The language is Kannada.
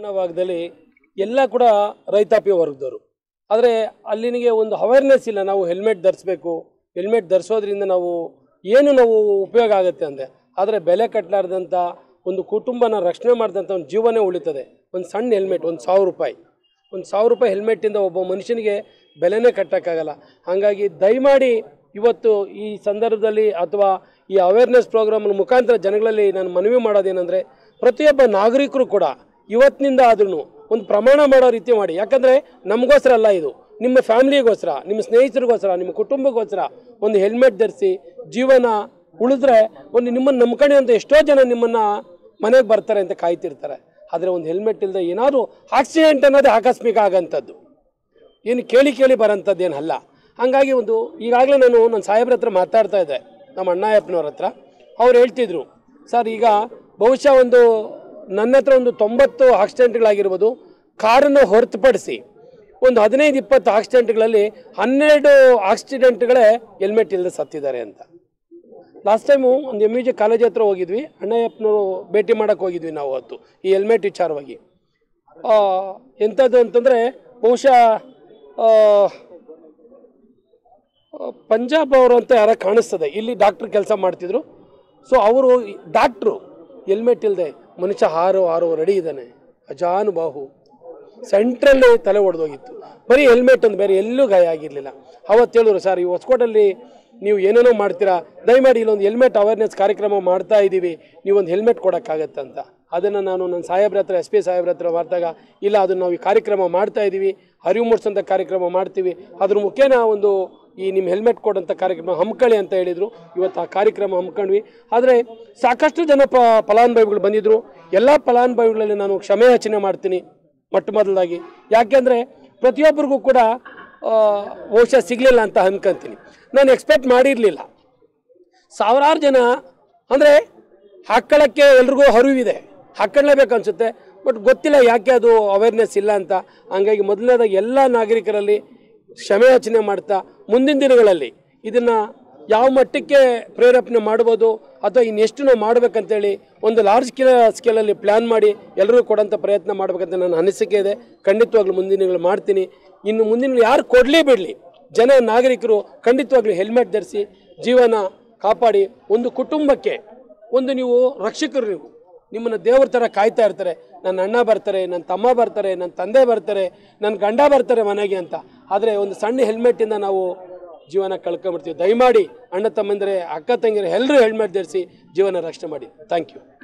ಗ್ರಾಮೀಣ ಭಾಗದಲ್ಲಿ ಎಲ್ಲ ಕೂಡ ರೈತಾಪಿ ವರ್ಗದವರು ಆದರೆ ಅಲ್ಲಿನಿಗೆ ಒಂದು ಅವೇರ್ನೆಸ್ ಇಲ್ಲ ನಾವು ಹೆಲ್ಮೆಟ್ ಧರಿಸ್ಬೇಕು ಹೆಲ್ಮೆಟ್ ಧರಿಸೋದ್ರಿಂದ ನಾವು ಏನು ನಾವು ಉಪಯೋಗ ಆಗುತ್ತೆ ಅಂದೆ ಆದರೆ ಬೆಲೆ ಕಟ್ಟಲಾರ್ದಂಥ ಒಂದು ಕುಟುಂಬನ ರಕ್ಷಣೆ ಮಾಡಿದಂಥ ಒಂದು ಜೀವನೇ ಉಳಿತದೆ ಒಂದು ಸಣ್ಣ ಹೆಲ್ಮೆಟ್ ಒಂದು ಸಾವಿರ ರೂಪಾಯಿ ಒಂದು ಸಾವಿರ ರೂಪಾಯಿ ಹೆಲ್ಮೆಟ್ಟಿಂದ ಒಬ್ಬ ಮನುಷ್ಯನಿಗೆ ಬೆಲೆನೇ ಕಟ್ಟೋಕ್ಕಾಗಲ್ಲ ಹಾಗಾಗಿ ದಯಮಾಡಿ ಇವತ್ತು ಈ ಸಂದರ್ಭದಲ್ಲಿ ಅಥವಾ ಈ ಅವೇರ್ನೆಸ್ ಪ್ರೋಗ್ರಾಮ್ ಮುಖಾಂತರ ಜನಗಳಲ್ಲಿ ನಾನು ಮನವಿ ಮಾಡೋದೇನೆಂದರೆ ಪ್ರತಿಯೊಬ್ಬ ನಾಗರಿಕರು ಕೂಡ ಇವತ್ತಿನಿಂದ ಆದ್ರೂ ಒಂದು ಪ್ರಮಾಣ ಮಾಡೋ ರೀತಿ ಮಾಡಿ ಯಾಕಂದರೆ ನಮಗೋಸ್ಕರ ಅಲ್ಲ ಇದು ನಿಮ್ಮ ಫ್ಯಾಮಿಲಿಗೋಸ್ಕರ ನಿಮ್ಮ ಸ್ನೇಹಿತರಿಗೋಸ್ಕರ ನಿಮ್ಮ ಕುಟುಂಬಕ್ಕೋಸ್ಕರ ಒಂದು ಹೆಲ್ಮೆಟ್ ಧರಿಸಿ ಜೀವನ ಉಳಿದ್ರೆ ಒಂದು ನಿಮ್ಮನ್ನು ನಂಬ್ಕೊಂಡಿರುವಂಥ ಎಷ್ಟೋ ಜನ ನಿಮ್ಮನ್ನು ಮನೆಗೆ ಬರ್ತಾರೆ ಅಂತ ಕಾಯ್ತಿರ್ತಾರೆ ಆದರೆ ಒಂದು ಹೆಲ್ಮೆಟ್ ಇಲ್ಲದೆ ಏನಾದರೂ ಆಕ್ಸಿಡೆಂಟ್ ಅನ್ನೋದೇ ಆಕಸ್ಮಿಕ ಆಗೋಂಥದ್ದು ಏನು ಕೇಳಿ ಕೇಳಿ ಬರೋಂಥದ್ದು ಏನು ಅಲ್ಲ ಹಾಗಾಗಿ ಒಂದು ಈಗಾಗಲೇ ನಾನು ನನ್ನ ಸಾಹೇಬ್ರ ಹತ್ರ ಮಾತಾಡ್ತಾ ಇದ್ದೆ ನಮ್ಮ ಅಣ್ಣಾಯಪ್ಪನವ್ರ ಹತ್ರ ಅವ್ರು ಹೇಳ್ತಿದ್ರು ಸರ್ ಈಗ ಬಹುಶಃ ಒಂದು ನನ್ನ ಹತ್ರ ಒಂದು ತೊಂಬತ್ತು ಆಕ್ಸಿಡೆಂಟ್ಗಳಾಗಿರ್ಬೋದು ಕಾರನ್ನು ಹೊರತುಪಡಿಸಿ ಒಂದು ಹದಿನೈದು ಇಪ್ಪತ್ತು ಆಕ್ಸಿಡೆಂಟ್ಗಳಲ್ಲಿ ಹನ್ನೆರಡು ಆಕ್ಸಿಡೆಂಟ್ಗಳೇ ಹೆಲ್ಮೆಟ್ ಇಲ್ಲದೆ ಸತ್ತಿದ್ದಾರೆ ಅಂತ ಲಾಸ್ಟ್ ಟೈಮು ಒಂದು ಎಮ್ ಯು ಜಿ ಕಾಲೇಜ್ ಹತ್ರ ಹೋಗಿದ್ವಿ ಅಣ್ಣಯ್ಯಪ್ಪನವರು ಭೇಟಿ ಮಾಡೋಕ್ಕೆ ಹೋಗಿದ್ವಿ ನಾವು ಅವತ್ತು ಈ ಹೆಲ್ಮೆಟ್ ವಿಚಾರವಾಗಿ ಆ, ಎಂಥದ್ದು ಅಂತಂದರೆ ಬಹುಶಃ ಆ, ಆ, ಪಂಜಾಬ್ ಅವರು ಅಂತ ಯಾರ ಕಾಣಿಸ್ತದೆ ಇಲ್ಲಿ ಡಾಕ್ಟ್ರ್ ಕೆಲಸ ಮಾಡ್ತಿದ್ರು ಸೊ ಅವರು ಡಾಕ್ಟ್ರು ಹೆಲ್ಮೆಟ್ ಇಲ್ಲದೆ ಮನುಷ್ಯ ಹಾರು ಹಾರು ರೆಡಿ ಇದ್ದಾನೆ ಅಜಾನುಬಾಹು ಸೆಂಟ್ರಲ್ಲಿ ತಲೆ ಒಡೆದೋಗಿತ್ತು ಬರೀ ಹೆಲ್ಮೆಟ್ ಒಂದು ಬೇರೆ ಎಲ್ಲೂ ಗಾಯ ಆಗಿರಲಿಲ್ಲ ಅವತ್ತು ಹೇಳಿದ್ರು ಸರ್ ಈ ಹೊಸಕೋಟಲ್ಲಿ ನೀವು ಏನೇನೋ ಮಾಡ್ತೀರಾ ದಯಮಾಡಿ ಇಲ್ಲೊಂದು ಹೆಲ್ಮೆಟ್ ಅವೇರ್ನೆಸ್ ಕಾರ್ಯಕ್ರಮ ಮಾಡ್ತಾ ಇದ್ದೀವಿ ನೀವೊಂದು ಹೆಲ್ಮೆಟ್ ಕೊಡೋಕ್ಕಾಗತ್ತೆ ಅಂತ ಅದನ್ನು ನಾನು ನನ್ನ ಸಾಹೇಬ್ರ ಹತ್ರ ಎಸ್ ಪಿ ಸಾಹೇಬ್ರ ಹತ್ರ ಮಾಡಿದಾಗ ಇಲ್ಲ ಅದನ್ನು ನಾವು ಈ ಕಾರ್ಯಕ್ರಮ ಮಾಡ್ತಾ ಇದ್ದೀವಿ ಅರಿವು ಮೂಡಿಸೋಂಥ ಕಾರ್ಯಕ್ರಮ ಮಾಡ್ತೀವಿ ಅದ್ರ ಮುಖೇನ ಒಂದು ಈ ನಿಮ್ಮ ಹೆಲ್ಮೆಟ್ ಕೊಡೋಂಥ ಕಾರ್ಯಕ್ರಮ ಹಮ್ಕೊಳ್ಳಿ ಅಂತ ಹೇಳಿದರು ಇವತ್ತು ಆ ಕಾರ್ಯಕ್ರಮ ಹಮ್ಮಿಕೊಂಡ್ವಿ ಆದರೆ ಸಾಕಷ್ಟು ಜನ ಪ ಫಲಾನುಭವಿಗಳು ಬಂದಿದ್ದರು ಎಲ್ಲ ಫಲಾನುಭವಿಗಳಲ್ಲಿ ನಾನು ಕ್ಷಮೆ ಯಾಚನೆ ಮಾಡ್ತೀನಿ ಮೊಟ್ಟ ಮೊದಲಾಗಿ ಯಾಕೆಂದರೆ ಪ್ರತಿಯೊಬ್ಬರಿಗೂ ಕೂಡ ಆ, ಬಹುಶಃ ಸಿಗಲಿಲ್ಲ ಅಂತ ಅನ್ಕೊಂತೀನಿ ನಾನು ಎಕ್ಸ್ಪೆಕ್ಟ್ ಮಾಡಿರಲಿಲ್ಲ ಸಾವಿರಾರು ಜನ ಅಂದರೆ ಹಾಕ್ಕೊಳ್ಳೋಕ್ಕೆ ಎಲ್ರಿಗೂ ಅರಿವಿದೆ ಹಾಕ್ಕೊಳ್ಳೇಬೇಕು ಅನಿಸುತ್ತೆ ಬಟ್ ಗೊತ್ತಿಲ್ಲ ಯಾಕೆ ಅದು ಅವೇರ್ನೆಸ್ ಇಲ್ಲ ಅಂತ ಹಂಗಾಗಿ ಮೊದಲನೇದಾಗಿ ಎಲ್ಲ ನಾಗರಿಕರಲ್ಲಿ ಕ್ಷಮೆಯಾಚನೆ ಮಾಡ್ತಾ ಮುಂದಿನ ದಿನಗಳಲ್ಲಿ ಇದನ್ನು ಯಾವ ಮಟ್ಟಕ್ಕೆ ಪ್ರೇರೇಪಣೆ ಮಾಡ್ಬೋದು ಅಥವಾ ಇನ್ನೆಷ್ಟು ನಾವು ಮಾಡ್ಬೇಕಂತೇಳಿ ಒಂದು ಲಾರ್ಜ್ ಸ್ಕೇಲ್ ಸ್ಕೇಲಲ್ಲಿ ಪ್ಲ್ಯಾನ್ ಮಾಡಿ ಎಲ್ಲರಿಗೂ ಕೊಡೋಂಥ ಪ್ರಯತ್ನ ಮಾಡ್ಬೇಕಂತ ನನ್ನ ಅನಿಸಿಕೆ ಇದೆ ಖಂಡಿತವಾಗ್ಲೂ ಮುಂದಿನ ದಿನಗಳು ಮಾಡ್ತೀನಿ ಇನ್ನು ಮುಂದಿನ ದಿನಗಳು ಯಾರು ಕೊಡಲಿ ಬಿಡಲಿ ಜನ ನಾಗರಿಕರು ಖಂಡಿತವಾಗ್ಲೂ ಹೆಲ್ಮೆಟ್ ಧರಿಸಿ ಜೀವನ ಕಾಪಾಡಿ ಒಂದು ಕುಟುಂಬಕ್ಕೆ ಒಂದು ನೀವು ರಕ್ಷಕರು ನೀವು ನಿಮ್ಮನ್ನು ದೇವ್ರ ಥರ ಕಾಯ್ತಾ ಇರ್ತಾರೆ ನನ್ನ ಅಣ್ಣ ಬರ್ತಾರೆ ನನ್ನ ತಮ್ಮ ಬರ್ತಾರೆ ನನ್ನ ತಂದೆ ಬರ್ತಾರೆ ನನ್ನ ಗಂಡ ಬರ್ತಾರೆ ಮನೆಗೆ ಅಂತ ಆದರೆ ಒಂದು ಸಣ್ಣ ಹೆಲ್ಮೆಟ್ಟಿಂದ ನಾವು ಜೀವನ ಕಳ್ಕೊಂಬಿಡ್ತೀವಿ ದಯಮಾಡಿ ಅಣ್ಣ ತಮ್ಮಂದರೆ ಅಕ್ಕ ತಂಗಿರು ಎಲ್ಲರೂ ಹೆಲ್ಮೆಟ್ ಧರಿಸಿ ಜೀವನ ರಕ್ಷಣೆ ಮಾಡಿ ಥ್ಯಾಂಕ್ ಯು